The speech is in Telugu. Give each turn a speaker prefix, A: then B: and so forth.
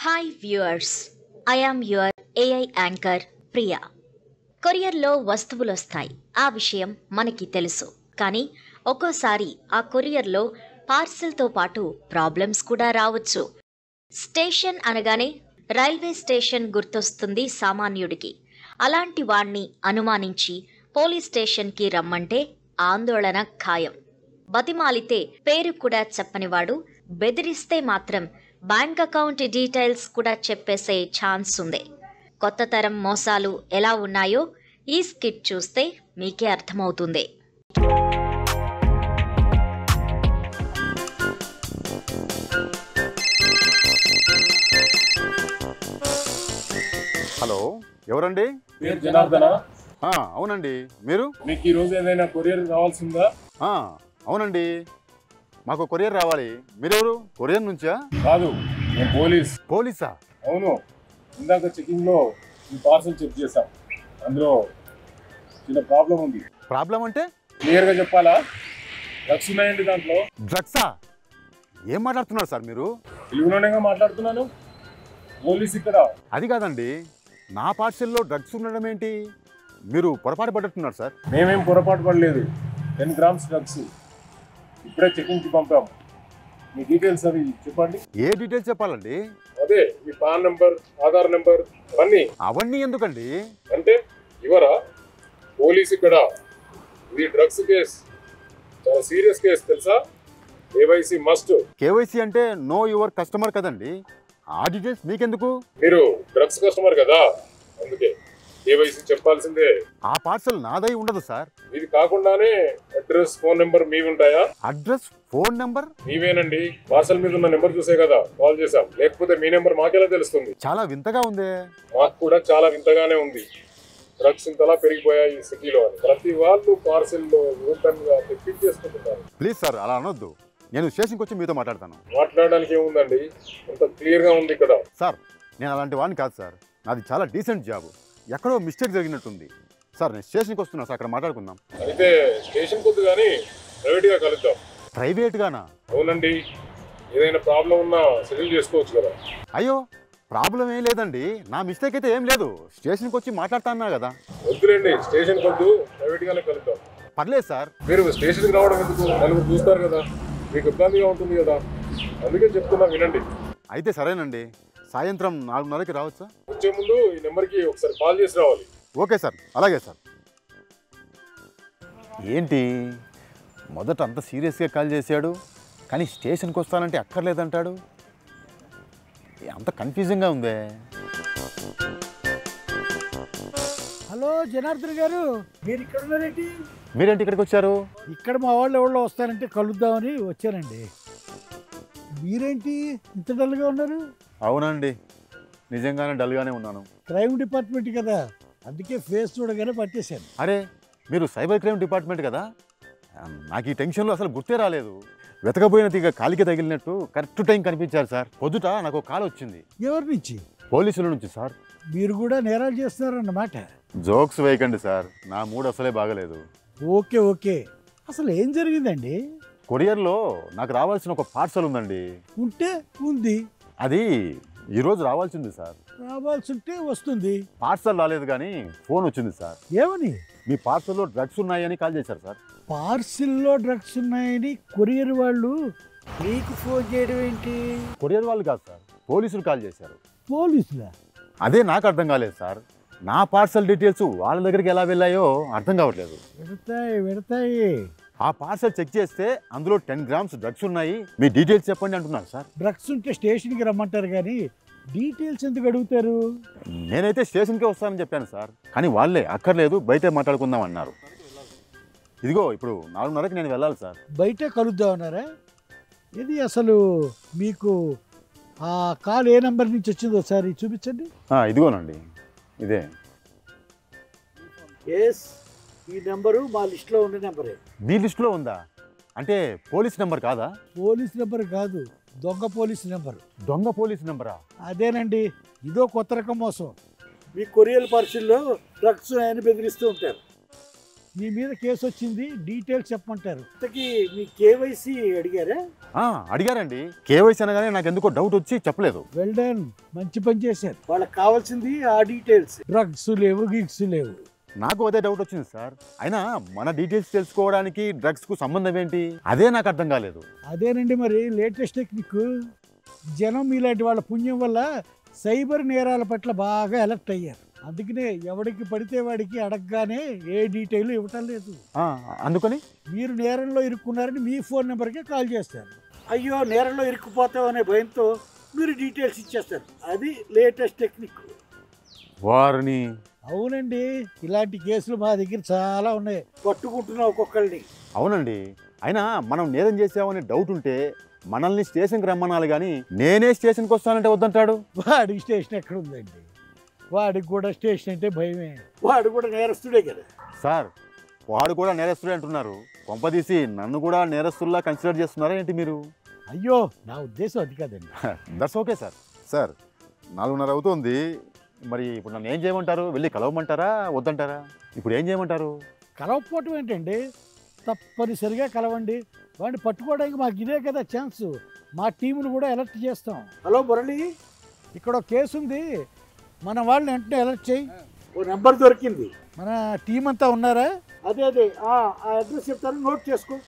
A: hi viewers I am your AI anchor Priya కొరియర్లో వస్తువులు వస్తాయి ఆ విషయం మనకి తెలుసు కానీ ఒక్కోసారి ఆ కొరియర్లో పార్సిల్తో పాటు ప్రాబ్లమ్స్ కూడా రావచ్చు స్టేషన్ అనగానే రైల్వే స్టేషన్ గుర్తొస్తుంది సామాన్యుడికి అలాంటి వాణ్ణి అనుమానించి పోలీస్ స్టేషన్కి రమ్మంటే ఆందోళన ఖాయం బతిమాలితే పేరు కూడా చెప్పనివాడు బెదిరిస్తే మాత్రం బ్యాంక్ అకౌంట్ డీటెయిల్స్ కూడా చెప్పేసే ఛాన్స్ ఉంది కొత్త తరం మోసాలు ఎలా ఉన్నాయో ఈ స్కిట్ చూస్తే మీకే అర్థమవుతుంది
B: హలో ఎవరండి
C: పేరు జనార్దన
B: ఆ, అవునండి మీరు
C: మీకు ఈ రోజు ఏదైనా కొరియర్ కావాల్సిందా
B: ఆ, అవునండి మాకు కొరియర్ రావాలి మీరెవరు కొరియర్ నుంచా
C: కాదు నేను పోలీస్
B: పోలీసా
C: అవును ఇందాక చెకింగ్ లో ఈ పార్సల్ చెక్ చేశాం అందులో చిన్న ప్రాబ్లం ఉంది
B: ప్రాబ్లం అంటే
C: క్లియర్ గా చెప్పాలా డ్రగ్స్ ఉన్నాయండి దాంట్లో
B: డ్రగ్సా ఏం మాట్లాడుతున్నారు సార్ మీరు
C: తెలుగులోనే మాట్లాడుతున్నాను పోలీస్ ఇక్కడ
B: అది కాదండి నా పార్సెల్లో డ్రగ్స్ ఉండడం ఏంటి మీరు పొరపాటు పడుతున్నారు సార్
C: మేమేం పొరపాటు పడలేదు టెన్ గ్రామ్స్ డ్రగ్స్ ఇప్పుడే చెకింగ్ కి పంపాం మీ డీటెయిల్స్ అవి చెప్పండి
B: ఏ డీటెయిల్స్ చెప్పాలండి
C: అదే మీ పాన్ నెంబర్ ఆధార్ నెంబర్ అవన్నీ
B: అవన్నీ ఎందుకండి
C: అంటే ఇవరా పోలీస్ ఇక్కడ ఇది డ్రగ్స్ కేస్ చాలా సీరియస్ కేస్ తెలుసా కేవైసీ మస్ట్
B: కేవైసీ అంటే నో యువర్ కస్టమర్ కదండి ఆ డీటెయిల్స్ మీకెందుకు
C: మీరు డ్రగ్స్ కస్టమర్ కదా అందుకే కేవైసీ చెప్పాల్సిందే
B: ఆ పార్సల్ నాదై ఉండదు సార్
C: ఇది కాకుండానే అడ్రస్ ఫోన్ నెంబర్ మీవి ఉంటాయా
B: అడ్రస్ ఫోన్ నెంబర్
C: మీవేనండి పార్సల్ మీద ఉన్న నెంబర్ చూసే కదా కాల్ చేశాం లేకపోతే మీ నెంబర్ మాకెలా తెలుస్తుంది
B: చాలా వింతగా ఉందే
C: మాకు కూడా చాలా వింతగానే ఉంది డ్రగ్స్ ఇంతలా పెరిగిపోయాయి ఈ సిటీలో అని ప్రతి వాళ్ళు పార్సెల్లో ఓపెన్ గా తెప్పించేసుకుంటున్నారు
B: ప్లీజ్ సార్ అలా అనొద్దు నేను స్టేషన్కి వచ్చి మీతో మాట్లాడతాను
C: మాట్లాడడానికి ఏముందండి అంత క్లియర్ గా ఉంది ఇక్కడ
B: సార్ నేను అలాంటి వాడిని కాదు సార్ నాది చాలా డీసెంట్ జాబ్ ఎక్కడో మిస్టేక్ జరిగినట్టుంది సార్ నేను స్టేషన్కి వస్తున్నా సార్ అక్కడ మాట్లాడుకుందాం
C: అయితే స్టేషన్ కొద్ది కానీ ప్రైవేట్ గా కలుద్దాం
B: ప్రైవేట్గానా
C: అవునండి ఏదైనా ప్రాబ్లం ఉన్నా సెటిల్ చేసుకోవచ్చు కదా
B: అయ్యో ప్రాబ్లం ఏం లేదండి నా మిస్టేక్ అయితే ఏం లేదు స్టేషన్కి వచ్చి మాట్లాడుతున్నా కదా
C: వద్దులేండి స్టేషన్ కొద్దు ప్రైవేట్ గానే కలుద్దాం
B: పర్లేదు సార్
C: మీరు స్టేషన్కి రావడం ఎందుకు నలుగురు చూస్తారు కదా మీకు ఇబ్బందిగా ఉంటుంది కదా అందుకే చెప్తున్నా వినండి
B: అయితే సరేనండి సాయంత్రం నాలుగున్నరకి రావచ్చా
C: వచ్చే ముందు ఈ నెంబర్కి ఒకసారి కాల్ చేసి రావాలి
B: ఓకే సార్ అలాగే సార్ ఏంటి మొదట అంత సీరియస్గా కాల్ చేశాడు కానీ స్టేషన్కి వస్తానంటే అక్కర్లేదంటాడు అంత కన్ఫ్యూజింగ్గా ఉందే
D: హలో జనార్దన్ గారు మీరు ఇక్కడ ఉన్నారేంటి
B: మీరేంటి ఇక్కడికి వచ్చారు
D: ఇక్కడ మా వాళ్ళు ఎవరో వస్తారంటే కలుద్దామని వచ్చానండి మీరేంటి ఇంత డల్గా ఉన్నారు
B: అవునండి నిజంగానే డల్గానే ఉన్నాను
D: క్రైమ్ డిపార్ట్మెంట్ కదా అందుకే ఫేస్ చూడగానే పట్టేశాను
B: అరే మీరు సైబర్ క్రైమ్ డిపార్ట్మెంట్ కదా ఆ, నాకు ఈ టెన్షన్లో అసలు గుర్తే రాలేదు వెతకపోయిన తీగ కాలికి తగిలినట్టు కరెక్ట్ టైం కనిపించారు సార్ పొద్దుట నాకు ఒక కాల్ వచ్చింది
D: ఎవరి నుంచి
B: పోలీసుల నుంచి సార్
D: మీరు కూడా నేరాలు చేస్తున్నారన్నమాట
B: జోక్స్ వేయకండి సార్ నా మూడ్ అసలే బాగలేదు
D: ఓకే ఓకే అసలు ఏం జరిగిందండి
B: కొరియర్లో నాకు రావాల్సిన ఒక పార్సల్ ఉందండి
D: ఉంటే ఉంది
B: అది ఈరోజు రావాల్సింది సార్
D: రావాల్సి ఉంటే వస్తుంది
B: పార్సల్ రాలేదు కానీ ఫోన్ వచ్చింది సార్
D: ఏమని
B: మీ పార్సల్లో డ్రగ్స్ ఉన్నాయని కాల్ చేశారు సార్
D: పార్సిల్లో డ్రగ్స్ ఉన్నాయని కొరియర్ వాళ్ళు మీకు ఫోన్ చేయడం ఏంటి
B: కొరియర్ వాళ్ళు కాదు సార్ పోలీసులు కాల్ చేశారు
D: పోలీసులా
B: అదే నాకు అర్థం కాలేదు సార్ నా పార్సల్ డీటెయిల్స్ వాళ్ళ దగ్గరికి ఎలా వెళ్ళాయో అర్థం కావట్లేదు
D: పెడతాయి పెడతాయి
B: ఆ పార్సల్ చెక్ చేస్తే అందులో టెన్ గ్రామ్స్ డ్రగ్స్ ఉన్నాయి మీ డీటెయిల్స్ చెప్పండి అంటున్నారు సార్
D: డ్రగ్స్ ఉంటే స్టేషన్కి రమ్మంటారు కానీ డీటెయిల్స్ ఎందుకు అడుగుతారు
B: నేనైతే స్టేషన్కే వస్తానని చెప్పాను సార్ కానీ వాళ్ళే అక్కర్లేదు బయటే మాట్లాడుకుందాం అన్నారు ఇదిగో ఇప్పుడు నాలుగున్నరకి నేను వెళ్ళాలి సార్
D: బయట కలుద్దామన్నారా ఇది అసలు మీకు ఆ కాల్ ఏ నెంబర్ నుంచి వచ్చిందో ఒకసారి చూపించండి
B: ఆ, ఇదిగోనండి ఇదే
D: ఎస్ ఈ నెంబరు మా లిస్ట్లో ఉన్న నెంబరే
B: మీ లిస్టులో ఉందా అంటే పోలీస్ నెంబర్ కాదా
D: పోలీస్ నెంబర్ కాదు దొంగ పోలీస్ నెంబర్
B: దొంగ పోలీస్ నెంబరా
D: అదేనండి ఇదో కొత్త రకం మోసం మీ కొరియర్ పార్సిల్లో డ్రగ్స్ ఆయన బెదిరిస్తూ ఉంటారు మీ మీద కేసు వచ్చింది డీటెయిల్స్ చెప్పమంటారు ఇంతకీ మీ కేవైసీ అడిగారా
B: ఆ, అడిగారండి కేవైసీ అనగానే నాకు ఎందుకో డౌట్ వచ్చి చెప్పలేదు
D: వెల్ డన్ మంచి పని చేశారు వాళ్ళకి కావాల్సింది ఆ డీటెయిల్స్ డ్రగ్స్ లేవు గిగ్స్ లేవు
B: నాకు అదే డౌట్ వచ్చింది సార్ అయినా మన డీటెయిల్స్ తెలుసుకోవడానికి డ్రగ్స్కు సంబంధం ఏంటి అదే నాకు అర్థం కాలేదు
D: అదేనండి మరి లేటెస్ట్ టెక్నిక్ జనం మీలాంటి వాళ్ళ పుణ్యం వల్ల సైబర్ నేరాల పట్ల బాగా అలర్ట్ అయ్యారు అందుకనే ఎవడికి పడితే వాడికి అడగగానే ఏ డీటెయిల్ ఇవ్వటం లేదు
B: ఆ, అందుకని
D: మీరు నేరంలో ఇరుక్కున్నారని మీ ఫోన్ నెంబర్కే కాల్ చేస్తారు అయ్యో నేరంలో ఇరుక్కుపోతాం అనే భయంతో మీరు డీటెయిల్స్ ఇచ్చేస్తారు అది లేటెస్ట్ టెక్నిక్
B: వారిని
D: అవునండి ఇలాంటి కేసులు మా దగ్గర చాలా ఉన్నాయి పట్టుకుంటున్నాం ఒక్కొక్కరిని
B: అవునండి అయినా మనం నేరం చేసామని డౌట్ ఉంటే మనల్ని స్టేషన్కి రమ్మనాలి కానీ నేనే స్టేషన్కి వస్తానంటే వద్దంటాడు
D: వాడికి స్టేషన్ ఎక్కడ ఉందండి వాడికి కూడా స్టేషన్ అంటే భయమే వాడు కూడా నేరస్తుడే కదా
B: సార్ వాడు కూడా నేరస్తుడే అంటున్నారు కొంపదీసి నన్ను కూడా నేరస్తుల్లా కన్సిడర్ చేస్తున్నారా ఏంటి మీరు
D: అయ్యో నా ఉద్దేశం అది కాదండి
B: దట్స్ ఓకే సార్ సార్ నాలుగున్నర అవుతుంది మరి ఇప్పుడు నన్ను ఏం చేయమంటారు వెళ్ళి కలవమంటారా వద్దంటారా ఇప్పుడు ఏం చేయమంటారు
D: కలవకపోవటం ఏంటండి తప్పనిసరిగా కలవండి వాడిని పట్టుకోవడానికి మాకు ఇదే కదా ఛాన్స్ మా టీమును కూడా అలర్ట్ చేస్తాం హలో మురళి ఇక్కడ ఒక కేసు ఉంది మన వాళ్ళని వెంటనే అలర్ట్ చేయి ఓ నెంబర్ దొరికింది మన టీం అంతా ఉన్నారా అదే అదే ఆ అడ్రస్ చెప్తాను నోట్ చేసుకో